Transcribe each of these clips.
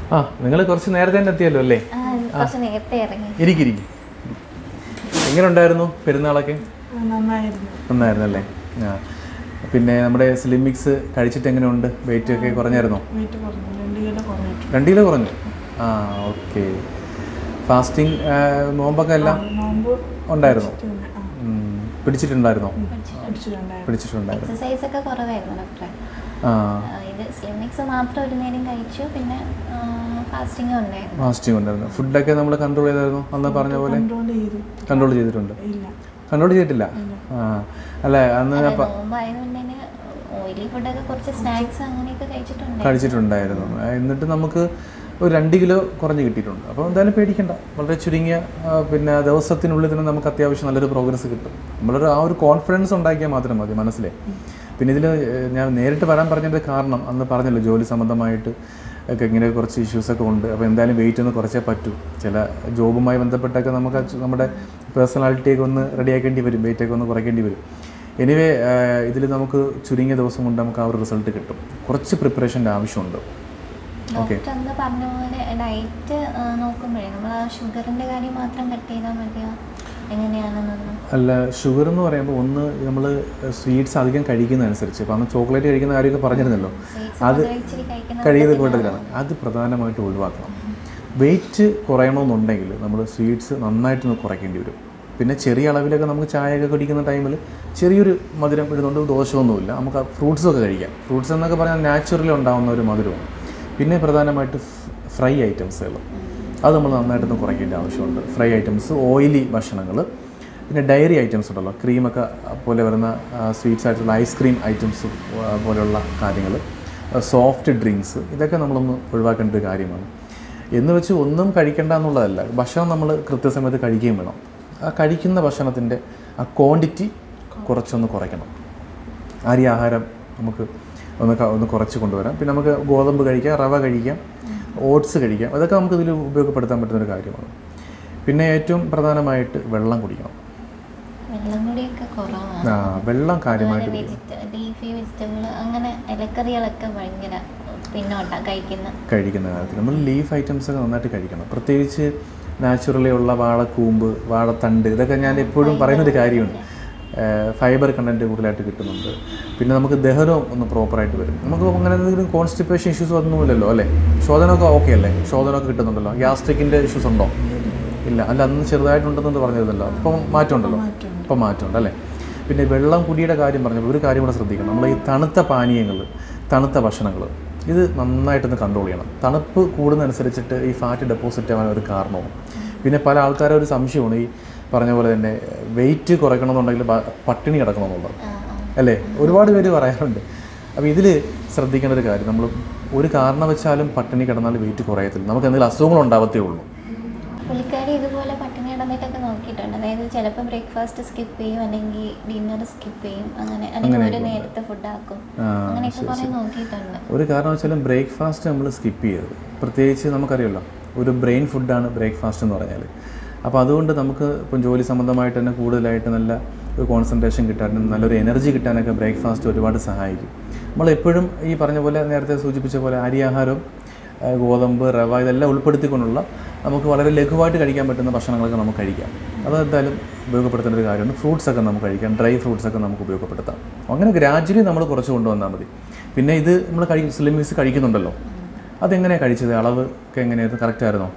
ആ നിങ്ങൾ കുറച്ച് നേരത്തെ തന്നെ എത്തിയല്ലോ അല്ലേ ആ, കുറച്ച് നേരത്തെ ഇറങ്ങി ഇരിക്കിരിക്കും എങ്ങനെ ഉണ്ടായിരുന്നു പെരുന്നാളൊക്കെ നന്നായിരുന്നു നന്നായിരുന്നു അല്ലേ ആ പിന്നെ നമ്മുടെ സ്ലിം മിക്സ് കഴിച്ചിട്ട് എങ്ങനെയുണ്ട് വെയിറ്റ് ഒക്കെ കുറഞ്ഞായിരുന്നോ വെയിറ്റ് കുറഞ്ഞു രണ്ട് കിലോ കുറഞ്ഞിട്ട് രണ്ട് കിലോ കുറഞ്ഞു ആ ഓക്കെ ഫാസ്റ്റിംഗ് നോമ്പൊക്കെ എല്ലാം നോമ്പ് ഉണ്ടായിരുന്നു പിന്നെ, ആ, ഉം, പിടിച്ചിട്ടുണ്ടായിരുന്നോ പിടിച്ചിട്ടുണ്ടായിരുന്നു പിടിച്ചിട്ടുണ്ടായിരുന്നു എക്സസൈസ് ഒക്കെ കുറവായിരുന്നു ഡോക്ടറെ ആ ആ, ഇത് സ്ലിമിക്സ് മാത്രം ഒരു നേരം കഴിച്ചു പിന്നെ ഫാസ്റ്റിംഗ് ഉണ്ടായിരുന്നു ഫാസ്റ്റിംഗ് ഉണ്ടായിരുന്നു ഫുഡൊക്കെ നമ്മൾ കൺട്രോൾ ചെയ്തായിരുന്നു അന്ന് പറഞ്ഞ പോലെ കൺട്രോൾ ചെയ്തു കൺട്രോൾ ചെയ്തിട്ടുണ്ട് ഇല്ല കൺട്രോൾ ചെയ്തിട്ടില്ല ആ അല്ല അന്ന് അല്ല, അപ്പ- നോമ്പായതുകൊണ്ട് തന്നെ ഓയിലി ഫുഡൊക്കെ കുറച്ച് സ്നാക്സ് അങ്ങനെയൊക്കെ കഴിച്ചിട്ടുണ്ട് കഴിച്ചിട്ടുണ്ടായിരുന്നു ആ, എന്നിട്ട് നമുക്ക് ഒരു രണ്ട് കിലോ കുറഞ്ഞ് കിട്ടിയിട്ടുണ്ട് അപ്പോൾ എന്തായാലും പേടിക്കണ്ട വളരെ ചുരുങ്ങിയ ആ, പിന്നെ ദിവസത്തിനുള്ളിൽ തന്നെ നമുക്ക് അത്യാവശ്യം നല്ലൊരു പ്രോഗ്രസ് കിട്ടും നമ്മളൊരു ആ ഒരു കോൺഫിഡൻസ് ഉണ്ടാക്കിയാൽ മാത്രം മതി മനസ്സിലെ പിന്നെ ഇതിൽ ഞാൻ നേരിട്ട് വരാൻ പറഞ്ഞതിൻ്റെ കാരണം അന്ന് പറഞ്ഞല്ലോ ജോലി സംബന്ധമായിട്ട് ഒക്കെ ഇങ്ങനെ കുറച്ച് ഇഷ്യൂസൊക്കെ ഉണ്ട് അപ്പോൾ എന്തായാലും വെയിറ്റ് ഒന്ന് കുറച്ചേ പറ്റൂ ചില ജോബുമായി ബന്ധപ്പെട്ടൊക്കെ നമുക്ക് അത് നമ്മുടെ പേഴ്സണാലിറ്റിയൊക്കെ ഒന്ന് റെഡിയാക്കേണ്ടി വരും വെയിറ്റൊക്കെ ഒന്ന് കുറയ്ക്കേണ്ടി വരും എനിവേ ഇതിൽ നമുക്ക് ചുരുങ്ങിയ ദിവസം കൊണ്ട് നമുക്ക് ആ ഒരു റിസൾട്ട് കിട്ടും കുറച്ച് പ്രിപ്പറേഷൻ്റെ ആവശ്യമുണ്ട് ഓക്കെ ഡോക്ടർ അന്ന് പറഞ്ഞ പോലെ ഡയറ്റ് നോക്കുമ്പോഴേ നമ്മൾ ആ ഷുഗറിന്റെ കാര്യം മാത്രം കട്ട് ചെയ്താൽ മതിയോ എങ്ങനെയാണെന്നൊന്ന് അല്ല ഷുഗർ എന്ന് പറയുമ്പോൾ ഒന്ന് നമ്മൾ സ്വീറ്റ്സ് അധികം കഴിക്കുന്നതനുസരിച്ച് ഇപ്പോൾ അന്ന് ചോക്ലേറ്റ് കഴിക്കുന്ന കാര്യമൊക്കെ പറഞ്ഞിരുന്നല്ലോ സ്വീറ്റ്സ് അത് ഇച്ചിരി കഴിക്കുന്ന കഴിയുന്ന കൂട്ടത്തിലാണ് അത് പ്രധാനമായിട്ട് ഒഴിവാക്കണം വെയിറ്റ് കുറയണമെന്നുണ്ടെങ്കിൽ നമ്മൾ സ്വീറ്റ്സ് നന്നായിട്ടൊന്ന് കുറയ്ക്കേണ്ടി വരും പിന്നെ ചെറിയ അളവിലൊക്കെ നമുക്ക് ചായയൊക്കെ കുടിക്കുന്ന ടൈമിൽ ചെറിയൊരു മധുരം ഇടുന്നുണ്ട് ദോഷമൊന്നുമില്ല നമുക്ക് ഫ്രൂട്ട്സ് ഒക്കെ കഴിക്കാം ഫ്രൂട്ട്സ് എന്നൊക്കെ പറഞ്ഞാൽ നാച്ചുറലി ഉണ്ടാകുന്ന ഒരു മധുരമാണ് പിന്നെ പ്രധാനമായിട്ട് ഫ്രൈ ഐറ്റംസുകൾ അത് നമ്മൾ നന്നായിട്ടൊന്ന് കുറയ്ക്കേണ്ട ആവശ്യമുണ്ട് ഫ്രൈ ഐറ്റംസ് ഓയിലി ഭക്ഷണങ്ങൾ പിന്നെ ഡയറി ഐറ്റംസ് ഉണ്ടല്ലോ ക്രീമൊക്കെ പോലെ വരുന്ന സ്വീറ്റ്സ് ആയിട്ടുള്ള ഐസ്ക്രീം ഐറ്റംസ് പോലെയുള്ള കാര്യങ്ങൾ സോഫ്റ്റ് ഡ്രിങ്ക്സ് ഇതൊക്കെ നമ്മളൊന്ന് ഒഴിവാക്കേണ്ട ഒരു കാര്യമാണ് എന്ന് വെച്ച് ഒന്നും കഴിക്കേണ്ട എന്നുള്ളതല്ല ഭക്ഷണം നമ്മൾ കൃത്യസമയത്ത് കഴിക്കുകയും വേണം ആ കഴിക്കുന്ന ഭക്ഷണത്തിൻ്റെ ആ ക്വാണ്ടിറ്റി കുറച്ചൊന്ന് കുറയ്ക്കണം അരി ആഹാരം നമുക്ക് ഒന്ന് ക- ഒന്ന് കുറച്ച് കൊണ്ടുവരാം പിന്നെ നമുക്ക് ഗോതമ്പ് കഴിക്കാം റവ കഴിക്കാം ഓട്സ് കഴിക്കാം അതൊക്കെ നമുക്ക് ഇതിൽ ഉപയോഗപ്പെടുത്താൻ പറ്റുന്ന ഒരു കാര്യമാണ് പിന്നെ ഏറ്റവും പ്രധാനമായിട്ട് വെള്ളം കുടിക്കണം വെള്ളം കൂടിയൊക്കെ കുറവാണ് ആ വെള്ളം കാര്യമായിട്ട് കുടിക്കണം. വെജിറ്റ ലീഫി വെജിറ്റബിൾ അങ്ങനെ ഇലക്കറികളൊക്കെ ഭയങ്കര പിന്നോട്ടാ കഴിക്കുന്ന കഴിക്കുന്ന കാര്യത്തിൽ നമ്മൾ ലീഫ് ഐറ്റംസ് ഒക്കെ നന്നായിട്ട് കഴിക്കണം പ്രത്യേകിച്ച് നാച്ചുറലി ഉള്ള വാഴക്കൂമ്പ് വാഴത്തണ്ട് ഇതൊക്കെ ഞാൻ എപ്പോഴും പറയുന്നൊരു കാര്യമുണ്ട് ഫൈബർ കണ്ടൻറ്റ് കൂടുതലായിട്ട് കിട്ടുന്നുണ്ട് പിന്നെ നമുക്ക് ദഹനവും ഒന്ന് പ്രോപ്പറായിട്ട് വരും നമുക്ക് അങ്ങനെ എന്തെങ്കിലും കോൺസ്റ്റിപ്പേഷൻ ഇഷ്യൂസ് ഒന്നുമില്ലല്ലോ അല്ലേ ശോധനമൊക്കെ ഓക്കെ അല്ലേ ശോധനമൊക്കെ കിട്ടുന്നുണ്ടല്ലോ ഗ്യാസ്ട്രിക്കിൻ്റെ ഇഷ്യൂസ് ഉണ്ടോ ഇല്ല അല്ല അന്ന് ചെറുതായിട്ടുണ്ടെന്ന് പറഞ്ഞിരുന്നല്ലോ ഇപ്പം മാറ്റമുണ്ടല്ലോ ഇപ്പം മാറ്റമുണ്ട് അല്ലേ പിന്നെ വെള്ളം കുടിയുടെ കാര്യം പറഞ്ഞപ്പോൾ ഒരു കാര്യം കൂടെ ശ്രദ്ധിക്കണം നമ്മൾ ഈ തണുത്ത പാനീയങ്ങൾ തണുത്ത ഭക്ഷണങ്ങൾ ഇത് നന്നായിട്ടൊന്ന് കൺട്രോൾ ചെയ്യണം തണുപ്പ് കൂടുന്നതനുസരിച്ചിട്ട് ഈ ഫാറ്റ് ഡെപ്പോസിറ്റ് ആവാൻ ഒരു കാരണവും പിന്നെ പല ആൾക്കാരും ഒരു സംശയമാണ് ഈ പറഞ്ഞ പോലെ തന്നെ വെയിറ്റ് കുറയ്ക്കണമെന്നുണ്ടെങ്കിൽ ബ- പട്ടിണി കിടക്കണമെന്നുള്ളത് ആ, ആ. അല്ലേ ഒരുപാട് പേര് പറയാറുണ്ട് അപ്പോൾ ഇതിൽ ശ്രദ്ധിക്കേണ്ട ഒരു കാര്യം നമ്മൾ ഒരു കാരണവശാലും പട്ടിണി കിടന്നാൽ വെയിറ്റ് കുറയത്തില്ല നമുക്ക് എന്തെങ്കിലും അസുഖങ്ങൾ ഉണ്ടാവത്തേ ഉള്ളൂ പുള്ളിക്കാരി ഇതുപോലെ പട്ടിണി കിടന്നിട്ടൊക്കെ നോക്കിയിട്ടുണ്ട് അതായത് ചിലപ്പോൾ ബ്രേക്ക്ഫാസ്റ്റ് സ്കിപ്പ് ചെയ്യും അല്ലെങ്കിൽ ഡിന്നർ സ്കിപ്പ് ചെയ്യും അങ്ങനെ അല്ലെങ്കിൽ ഒരു നേരത്തെ ഫുഡ് ആക്കും ആ, അങ്ങനെയൊക്കെ കുറേ നോക്കിയിട്ടുണ്ട് ഒരു കാരണവശാലും ബ്രേക്ക്ഫാസ്റ്റ് നമ്മൾ സ്കിപ്പ് ചെയ്യരുത് പ്രത്യേകിച്ച് നമുക്കറിയാമല്ലോ ഒരു ബ്രെയിൻ ഫുഡാണ് ബ്രേക്ക്ഫാസ്റ്റ് എന്ന് പറഞ്ഞാൽ അപ്പോൾ അതുകൊണ്ട് നമുക്ക് ഇപ്പം ജോലി സംബന്ധമായിട്ട് തന്നെ കൂടുതലായിട്ട് നല്ല ഒരു കോൺസെൻട്രേഷൻ കിട്ടാനും നല്ലൊരു എനർജി കിട്ടാനൊക്കെ ബ്രേക്ക്ഫാസ്റ്റ് ഒരുപാട് സഹായിക്കും നമ്മൾ എപ്പോഴും ഈ പറഞ്ഞ പോലെ നേരത്തെ സൂചിപ്പിച്ച പോലെ അരിയാഹാരം ആ, ഗോതമ്പ് റവ ഇതെല്ലാം ഉൾപ്പെടുത്തിക്കൊണ്ടുള്ള നമുക്ക് വളരെ ലഘുവായിട്ട് കഴിക്കാൻ പറ്റുന്ന ഭക്ഷണങ്ങളൊക്കെ നമുക്ക് കഴിക്കാം അത് എന്തായാലും ഉപയോഗപ്പെടുത്തേണ്ട ഒരു കാര്യമാണ് ഫ്രൂട്ട്സ് ഒക്കെ നമുക്ക് കഴിക്കാം ഡ്രൈ ഫ്രൂട്ട്സ് ഒക്കെ നമുക്ക് ഉപയോഗപ്പെടുത്താം അങ്ങനെ ഗ്രാജുവലി നമ്മൾ കുറച്ച് കൊണ്ടുവന്നാൽ മതി പിന്നെ ഇത് നമ്മൾ കഴി സ്ലിമിക്സ് കഴിക്കുന്നുണ്ടല്ലോ അതെങ്ങനെയാണ് കഴിച്ചത് അളവ് ഒക്കെ എങ്ങനെയായിരുന്നു കറക്റ്റ് ആയിരുന്നോ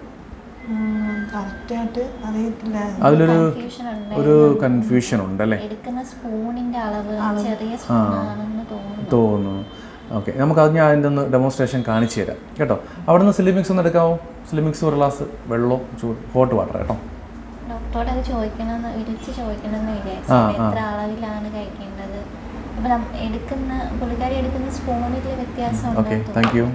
കറക്റ്റായിട്ട് അറിയത്തില്ല കൺഫ്യൂഷൻ അതിലൊരു ഉണ്ട് ഒരു കൺഫ്യൂഷൻ ഉണ്ടല്ലേ എടുക്കുന്ന സ്പൂണിന്റെ അളവ് ചെറിയ സ്പൂണാണെന്ന് തോന്നുന്നു തോന്നുന്നു ഓക്കെ നമുക്ക് അത് ഞാൻ അതിൻ്റെ ഒന്ന് ഡെമോൺസ്ട്രേഷൻ കാണിച്ചു തരാം കേട്ടോ അവിടെ നിന്ന് സ്ലിമിക്സ് ഒന്ന് എടുക്കാമോ സ്ലിമിക്സ് ഒരു ഗ്ലാസ് വെള്ളവും ചൂട് ഹോട്ട് വാട്ടർ കേട്ടോ ഡോക്ടറോട് അത് ചോദിക്കണമെന്ന് വിളിച്ച് ചോദിക്കണമെന്ന് വിചാരിച്ചു ആ, ആ. എത്ര അളവിലാണ് കഴിക്കേണ്ടത് അപ്പൊ നം- എടുക്കുന്ന പുള്ളിക്കാരി എടുക്കുന്ന സ്പൂണിൽ വ്യത്യാസം ഓക്കെ ഉണ്ടോ താങ്ക് യു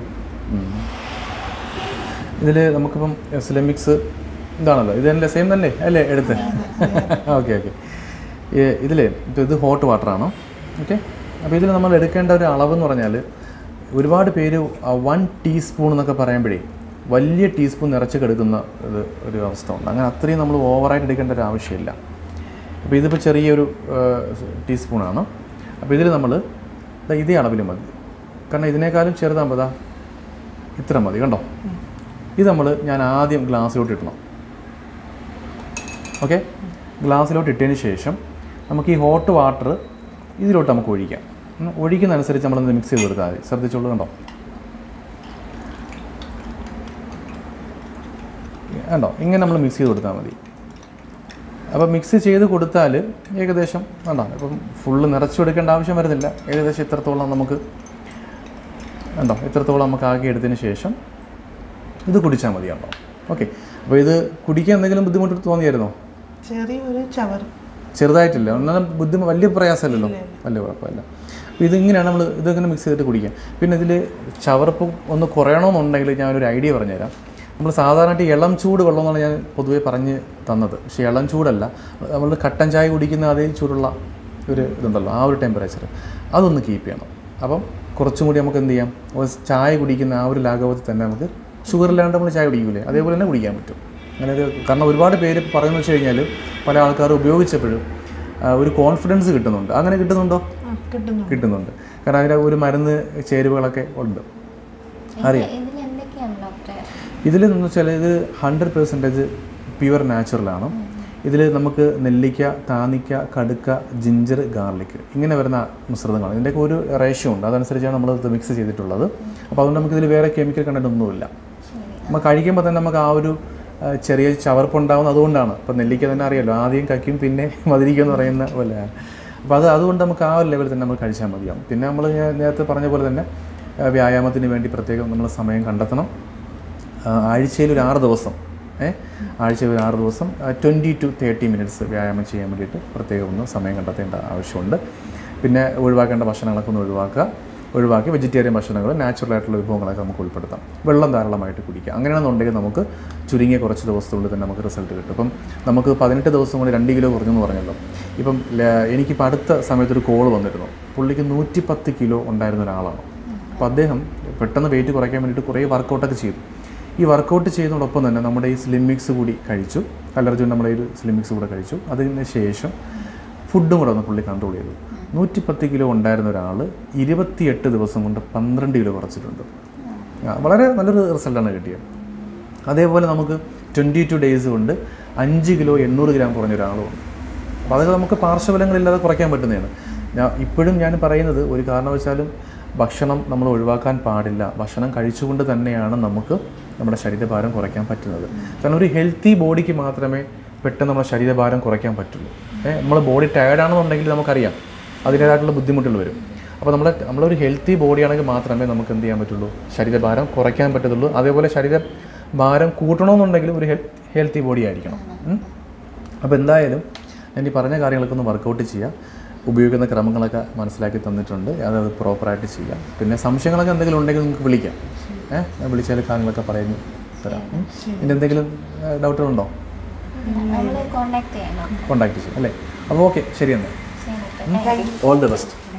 ഇതിൽ നമുക്കിപ്പം സിലമിക്സ് ഇതാണല്ലോ ഇത് തന്നെ സെയിം തന്നെ അല്ലേ എടുത്ത് ഓക്കെ ഓക്കെ ഇതിൽ ഇപ്പോൾ ഇത് ഹോട്ട് വാട്ടറാണ് ഓക്കെ അപ്പോൾ ഇതിൽ നമ്മൾ എടുക്കേണ്ട ഒരു അളവെന്ന് പറഞ്ഞാൽ ഒരുപാട് പേര് വൺ ടീസ്പൂൺ എന്നൊക്കെ പറയുമ്പോഴേ വലിയ ടീസ്പൂൺ നിറച്ച് കെടുക്കുന്ന ഒരു ഒരു അവസ്ഥ ഉണ്ട് അങ്ങനെ അത്രയും നമ്മൾ ഓവറായിട്ട് എടുക്കേണ്ട ഒരു ആവശ്യമില്ല അപ്പോൾ ഇതിപ്പോൾ ചെറിയൊരു ടീസ്പൂണാണ് അപ്പോൾ ഇതിൽ നമ്മൾ ഇതേ അളവിൽ മതി കാരണം ഇതിനേക്കാളും ചെറുതാകുമ്പോൾ ദാ ഇത്ര മതി കണ്ടോ ഇത് നമ്മൾ ഞാൻ ആദ്യം ഗ്ലാസ്സിലോട്ട് ഇടണം ഓക്കെ ഗ്ലാസ്സിലോട്ട് ഇട്ടതിന് ശേഷം നമുക്ക് ഈ ഹോട്ട് വാട്ടർ ഇതിലോട്ട് നമുക്ക് ഒഴിക്കാം ഉം, ഒഴിക്കുന്നതനുസരിച്ച് നമ്മളൊന്ന് മിക്സ് ചെയ്ത് കൊടുത്താൽ മതി ശ്രദ്ധിച്ചോളൂ കണ്ടോ കണ്ടോ ഇങ്ങനെ നമ്മൾ മിക്സ് ചെയ്ത് കൊടുത്താൽ മതി അപ്പോൾ മിക്സ് ചെയ്ത് കൊടുത്താൽ ഏകദേശം കണ്ടോ ഇപ്പം ഫുള്ള് നിറച്ചു കൊടുക്കേണ്ട ആവശ്യം വരുന്നില്ല ഏകദേശം ഇത്രത്തോളം നമുക്ക് കണ്ടോ ഇത്രത്തോളം നമുക്ക് ആക്കി എടുത്തതിന് ശേഷം ഇത് കുടിച്ചാൽ മതി കണ്ടോ ഓക്കെ അപ്പോൾ ഇത് കുടിക്കാൻ എന്തെങ്കിലും ബുദ്ധിമുട്ട് തോന്നിയായിരുന്നോ ചെറിയൊരു ചവർ ചെറുതായിട്ടില്ല ഒന്നും ബുദ്ധിമുട്ട് വലിയ പ്രയാസമല്ലല്ലോ വലിയ കുഴപ്പമില്ല അപ്പോൾ ഇതിങ്ങനെയാണ് നമ്മൾ ഇതിങ്ങനെ മിക്സ് ചെയ്തിട്ട് കുടിക്കാം പിന്നെ ഇതിൽ ചവർപ്പ് ഒന്ന് കുറയണമെന്നുണ്ടെങ്കിൽ ഞാനൊരു ഐഡിയ പറഞ്ഞുതരാം നമ്മൾ സാധാരണയായിട്ട് ഇളം ചൂട് വെള്ളം എന്നാണ് ഞാൻ പൊതുവേ പറഞ്ഞ് തന്നത് പക്ഷേ ഇളം ചൂടല്ല നമ്മൾ കട്ടൻ ചായ കുടിക്കുന്ന അതേ ചൂടുള്ള ഒരു ഇതുണ്ടല്ലോ ആ ഒരു ടെമ്പറേച്ചർ അതൊന്ന് കീപ്പ് ചെയ്യണം അപ്പം കുറച്ചും കൂടി നമുക്ക് എന്ത് ചെയ്യാം ഒരു ചായ കുടിക്കുന്ന ആ ഒരു ലാഘവത്തിൽ തന്നെ നമുക്ക് ഷുഗർ ഇല്ലാണ്ട് നമ്മൾ ചായ കുടിക്കൂലേ അതേപോലെ തന്നെ കുടിക്കാൻ പറ്റും അങ്ങനെ ഒരു കാരണം ഒരുപാട് പേര് പറയുന്നത് വെച്ച് കഴിഞ്ഞാൽ പല ആൾക്കാരും ഉപയോഗിച്ചപ്പോഴും ആ, ഒരു കോൺഫിഡൻസ് കിട്ടുന്നുണ്ട് അങ്ങനെ കിട്ടുന്നുണ്ടോ ആ കിട്ടുന്നു കിട്ടുന്നുണ്ട് കാരണം അതിൻ്റെ ഒരു മരുന്ന് ചേരുവകളൊക്കെ ഉണ്ട് അറിയാം. ഇതിൽ എന്തൊക്കെയാണ് ഡോക്ടറെ ഇതിൽ എന്ന് വെച്ചാൽ ഇത് ഹൺഡ്രഡ് പെർസെൻറ്റേജ് പ്യുവർ നാച്ചുറലാണ് ഇതിൽ നമുക്ക് നെല്ലിക്ക താനിക്ക കടുക്ക ജിഞ്ചർ ഗാർലിക് ഇങ്ങനെ വരുന്ന മിശ്രിതങ്ങളാണ് ഇതിൻ്റെയൊക്കെ ഒരു റേഷ്യോ ഉണ്ട് അതനുസരിച്ചാണ് നമ്മൾ ഇത് മിക്സ് ചെയ്തിട്ടുള്ളത് അപ്പോൾ അതുകൊണ്ട് നമുക്ക് ഇതിൽ വേറെ കെമിക്കൽ കണ്ടന്റ് ഒന്നുമില്ല ശരി നമ്മൾ കഴിക്കുമ്പോൾ തന്നെ നമുക്ക് ആ ഒരു ആ, ചെറിയ ചവർപ്പുണ്ടാവുന്നത് അതുകൊണ്ടാണ് ഇപ്പോൾ നെല്ലിക്ക തന്നെ അറിയാലോ ആദ്യം കയ്ക്കും പിന്നെ മതിരിക്കും എന്ന് പറയുന്ന പോലെയാണ് അപ്പോൾ അത് അതുകൊണ്ട് നമുക്ക് ആ ഒരു ലെവലിൽ തന്നെ നമ്മൾ കഴിച്ചാൽ മതിയാവും പിന്നെ നമ്മൾ ഞാൻ നേരത്തെ പറഞ്ഞ പോലെ തന്നെ ആ, വ്യായാമത്തിന് വേണ്ടി പ്രത്യേകം നമ്മൾ സമയം കണ്ടെത്തണം ആഴ്ചയിൽ ഒരു ആറ് ദിവസം ഏ ആഴ്ചയിൽ ഒരു ആറ് ദിവസം ട്വൻറ്റി ടു തേർട്ടി മിനിറ്റ്സ് വ്യായാമം ചെയ്യാൻ വേണ്ടിയിട്ട് പ്രത്യേകം ഒന്ന് സമയം കണ്ടെത്തേണ്ട ആവശ്യമുണ്ട് പിന്നെ ഒഴിവാക്കേണ്ട ഭക്ഷണങ്ങളൊക്കെ ഒന്ന് ഒഴിവാക്കുക ഒഴിവാക്കി വെജിറ്റേറിയൻ ഭക്ഷണങ്ങൾ നാച്ചുറൽ ആയിട്ടുള്ള വിഭവങ്ങളൊക്കെ നമുക്ക് ഉൾപ്പെടുത്താം വെള്ളം ധാരാളമായിട്ട് കുടിക്കുക അങ്ങനെയാണെന്നുണ്ടെങ്കിൽ നമുക്ക് ചുരുങ്ങിയ കുറച്ച് ദിവസത്തിനുള്ളിൽ തന്നെ നമുക്ക് റിസൾട്ട് കിട്ടും ഇപ്പം നമുക്ക് പതിനെട്ട് ദിവസം കൊണ്ട് രണ്ട് കിലോ കുറഞ്ഞു എന്ന് പറഞ്ഞല്ലോ ഇപ്പം ല- എനിക്കിപ്പോൾ അടുത്ത സമയത്ത് ഒരു കോൾ വന്നിരുന്നു പുള്ളിക്ക് നൂറ്റി പത്ത് കിലോ ഉണ്ടായിരുന്ന ഒരാളാണ് അപ്പോൾ അദ്ദേഹം പെട്ടെന്ന് വെയിറ്റ് കുറയ്ക്കാൻ വേണ്ടിയിട്ട് കുറേ വർക്കൗട്ടൊക്കെ ചെയ്തു ഈ വർക്കൗട്ട് ചെയ്യുന്നതോടൊപ്പം തന്നെ നമ്മുടെ ഈ സ്ലിം മിക്സ് കൂടി കഴിച്ചു അലർജി നമ്മുടെ ഈ സ്ലിം മിക്സ് കൂടെ കഴിച്ചു അതിന് ശേഷം ഫുഡും കൂടെ ഒന്ന് പുള്ളി കൺട്രോൾ ചെയ്തു നൂറ്റി പത്ത് കിലോ ഉണ്ടായിരുന്ന ഒരാൾ ഇരുപത്തിയെട്ട് ദിവസം കൊണ്ട് പന്ത്രണ്ട് കിലോ കുറച്ചിട്ടുണ്ട് ആ, വളരെ നല്ലൊരു റിസൾട്ടാണ് കിട്ടിയത് അതേപോലെ നമുക്ക് ട്വൻറ്റി ടു ഡേയ്സ് കൊണ്ട് അഞ്ച് കിലോ എണ്ണൂറ് ഗ്രാം കുറഞ്ഞ ഒരാളുമുണ്ട് അപ്പോൾ അതൊക്കെ നമുക്ക് പാർശ്വഫലങ്ങളില്ലാതെ കുറയ്ക്കാൻ പറ്റുന്നതാണ് ഞാൻ ഇപ്പോഴും ഞാൻ പറയുന്നത് ഒരു കാരണവശാലും ഭക്ഷണം നമ്മൾ ഒഴിവാക്കാൻ പാടില്ല ഭക്ഷണം കഴിച്ചുകൊണ്ട് തന്നെയാണ് നമുക്ക് നമ്മുടെ ശരീരഭാരം കുറയ്ക്കാൻ പറ്റുന്നത് കാരണം ഒരു ഹെൽത്തി ബോഡിക്ക് മാത്രമേ പെട്ടെന്ന് നമ്മുടെ ശരീരഭാരം കുറയ്ക്കാൻ പറ്റുള്ളൂ ഏഹ് നമ്മൾ ബോഡി ടയർഡാണെന്നുണ്ടെങ്കിൽ നമുക്കറിയാം അതിൻ്റേതായിട്ടുള്ള ബുദ്ധിമുട്ടുകൾ വരും അപ്പോൾ നമ്മുടെ നമ്മളൊരു ഹെൽത്തി ബോഡിയാണെങ്കിൽ മാത്രമേ നമുക്ക് എന്ത് ചെയ്യാൻ പറ്റുള്ളൂ ശരീരഭാരം കുറയ്ക്കാൻ പറ്റത്തുള്ളൂ അതേപോലെ ശരീര ഭാരം കൂട്ടണമെന്നുണ്ടെങ്കിൽ ഒരു ഹെൽ ഹെൽത്തി ബോഡി ആയിരിക്കണം ഉം. അപ്പോൾ എന്തായാലും ഞാൻ ഈ പറഞ്ഞ കാര്യങ്ങളൊക്കെ ഒന്ന് വർക്കൗട്ട് ചെയ്യാം ഉപയോഗിക്കുന്ന ക്രമങ്ങളൊക്കെ മനസ്സിലാക്കി തന്നിട്ടുണ്ട് അത് പ്രോപ്പറായിട്ട് ചെയ്യാം പിന്നെ സംശയങ്ങളൊക്കെ എന്തെങ്കിലും ഉണ്ടെങ്കിൽ നിങ്ങൾക്ക് വിളിക്കാം ഏഹ് ഞാൻ വിളിച്ചാൽ കാര്യങ്ങളൊക്കെ പറഞ്ഞു തരാം ഉം. ഇനി എന്തെങ്കിലും ഡൗട്ടുകളുണ്ടോ നമ്മൾ കോണ്ടാക്ട് ചെയ്യണം കോൺടാക്ട് ചെയ്യാം അല്ലേ അപ്പോൾ ഓക്കെ ശരി എന്നാൽ ശരി ഡോക്ടർ ഓൾ ദി ബെസ്റ്റ്